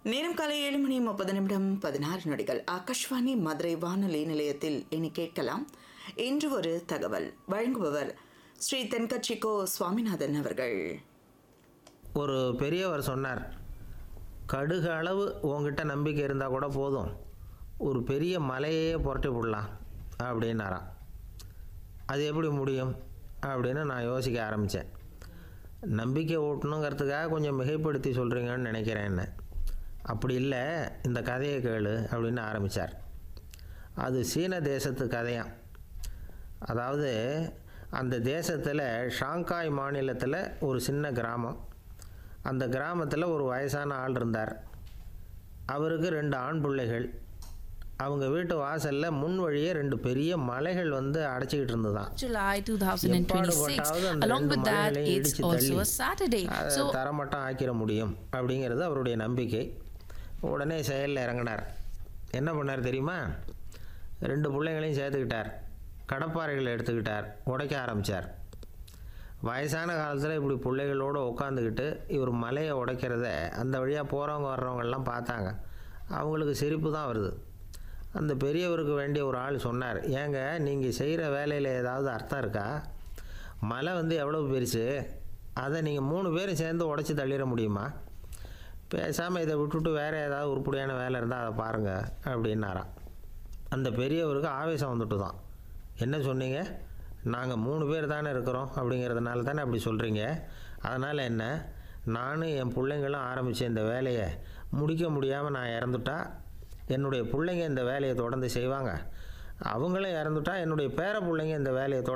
நேரம் காலை ஏழு மணி முப்பது நிமிடம் பதினாறு நொடிகள் ஆகாஷ்வாணி மதுரை வானொலி நிலையத்தில் இனி கேட்கலாம் இன்று ஒரு தகவல் வழங்குபவர் ஸ்ரீ தென்கட்சிக்கோ சுவாமிநாதன் அவர்கள் ஒரு பெரியவர் சொன்னார் கடுகு அளவு உங்ககிட்ட நம்பிக்கை இருந்தால் கூட போதும் ஒரு பெரிய மலையே புரட்டி விடலாம் அப்படின்னாராம் அது எப்படி முடியும் அப்படின்னு நான் யோசிக்க ஆரம்பித்தேன் நம்பிக்கை ஊட்டணுங்கிறதுக்காக கொஞ்சம் மிகைப்படுத்தி சொல்கிறீங்கன்னு நினைக்கிறேன் என்ன அப்படி இல்லை இந்த கதையை கேளு அப்படின்னு ஆரம்பித்தார் அது சீன தேசத்து கதையாம் அதாவது அந்த தேசத்தில் ஷாங்காய் மாநிலத்தில் ஒரு சின்ன கிராமம் அந்த கிராமத்தில் ஒரு வயசான ஆள் இருந்தார் அவருக்கு ரெண்டு ஆண் பிள்ளைகள் அவங்க வீட்டு வாசலில் முன் வழியே ரெண்டு பெரிய மலைகள் வந்து அடைச்சிக்கிட்டு இருந்ததுதான் July எப்பாடுபட்டாவது 2026. அந்த Along ரெண்டு with that, மலைகளையும் it's இடிச்சு also தள்ளி a Saturday. அதை So, தரமட்டம் ஆக்கிட முடியும் அப்படிங்கிறது அவருடைய நம்பிக்கை உடனே செயலில் இறங்கினார் என்ன பண்ணார் தெரியுமா ரெண்டு பிள்ளைங்களையும் சேர்த்துக்கிட்டார் கடப்பாறைகளை எடுத்துக்கிட்டார் உடைக்க ஆரம்பித்தார் வயசான காலத்தில் இப்படி பிள்ளைகளோடு உட்காந்துக்கிட்டு இவர் மலையை உடைக்கிறத அந்த வழியாக போகிறவங்க வர்றவங்கெல்லாம் பார்த்தாங்க அவங்களுக்கு சிரிப்பு தான் வருது அந்த பெரியவருக்கு வேண்டிய ஒரு ஆள் சொன்னார் ஏங்க நீங்கள் செய்கிற வேலையில் ஏதாவது அர்த்தம் இருக்கா மலை வந்து எவ்வளோ பெருசு அதை நீங்கள் மூணு பேரும் சேர்ந்து உடச்சி தள்ளிட முடியுமா பேசாமல் இதை விட்டுட்டு வேறு ஏதாவது உருப்படியான வேலை இருந்தால் அதை பாருங்கள் அப்படின்னாராம் அந்த பெரியவருக்கு ஆவேசம் வந்துட்டு தான் என்ன சொன்னீங்க நாங்கள் மூணு பேர் தானே இருக்கிறோம் அப்படிங்கிறதுனால தானே அப்படி சொல்கிறீங்க அதனால் என்ன நானும் என் பிள்ளைங்களும் ஆரம்பித்த இந்த வேலையை முடிக்க முடியாமல் நான் இறந்துட்டா என்னுடைய பிள்ளைங்க இந்த வேலையை தொடர்ந்து செய்வாங்க அவங்களும் இறந்துட்டா என்னுடைய பேர பிள்ளைங்க இந்த வேலையை தொடர்ந்து